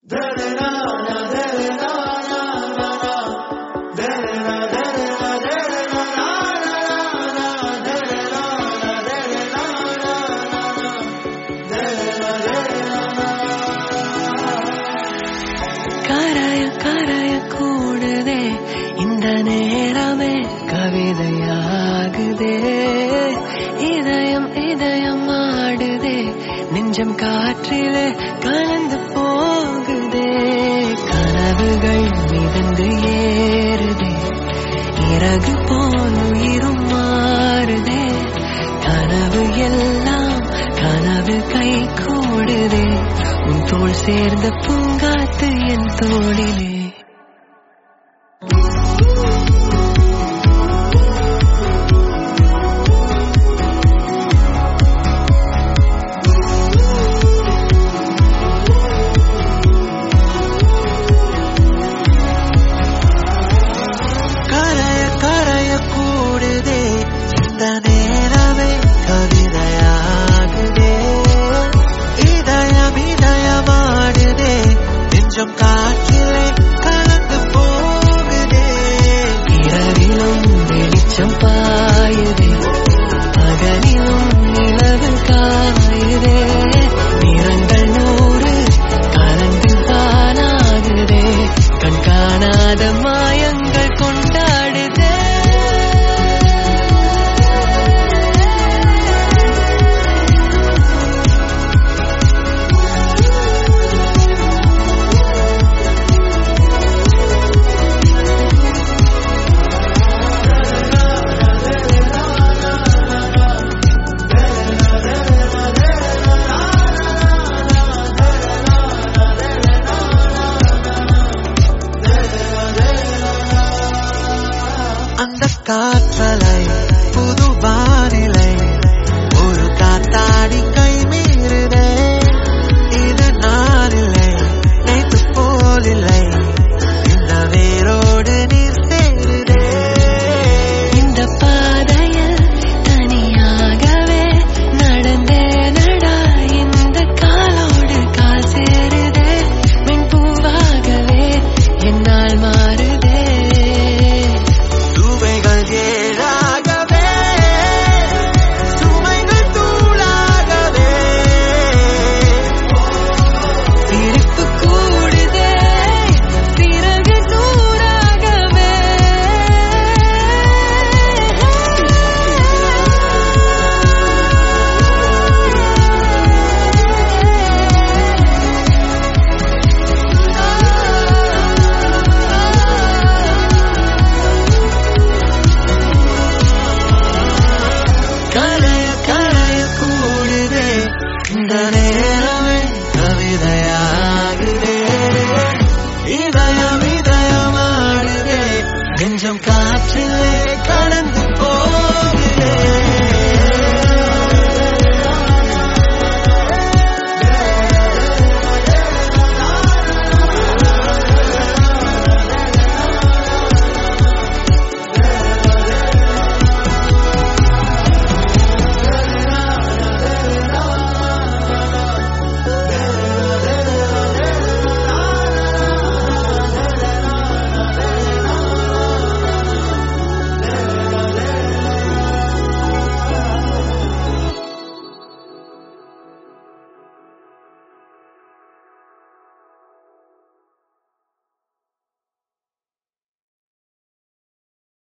கரைய கரைய கூடுதே இந்த நேரமே கவிதையாகுதே இதயம் இதயம் ஆடுதே நெஞ்சம் காற்றிலே கலந்து போகுதே கனவுகள் மிதந்து ஏறுதே இறகு போல் உயிரும் மாறுதே கனவு எல்லாம் கனவு கை கூடுதே உன் தோள் சேர்ந்த பூங்காத்து என் தோளிலே கரைய கரைய கூடுதே இந்த நேரமே கவிதையாகுதே இதயம் இதயமாடுதே நெஞ்சம் காற்றிலே கலந்து போகுதே இரவிலும் வெளிச்சம் பாயுதே பகலிலும் நிலவு காயுதே நிறங்கள் நூறு கலந்து தானாகுதே கண் காணாத மாயங்கள் கொண்டாடுதே அந்த காற்றலை புது வானிலை ஒரு காத்தாடி கை மீறுதே இது நானில்லை நேற்று போலில்லை இந்த வேரோடு நீர் சேருதே இந்த பாதையில் தனியாகவே நடந்தே நடா இந்த காலோடு கால் சேருதே மின்பூவாகவே என்னால் மாறுதே சுவைகள் ஏழாகவே சுமைகள் தூளாகவே சிரிப்பு கூடுதே பிறகு தூராகவே கரைய கரைய கூடுதே இந்த நேரமே கவிதையாகுதே இதயம் இதயமாடுதே நெஞ்சம் காற்றில்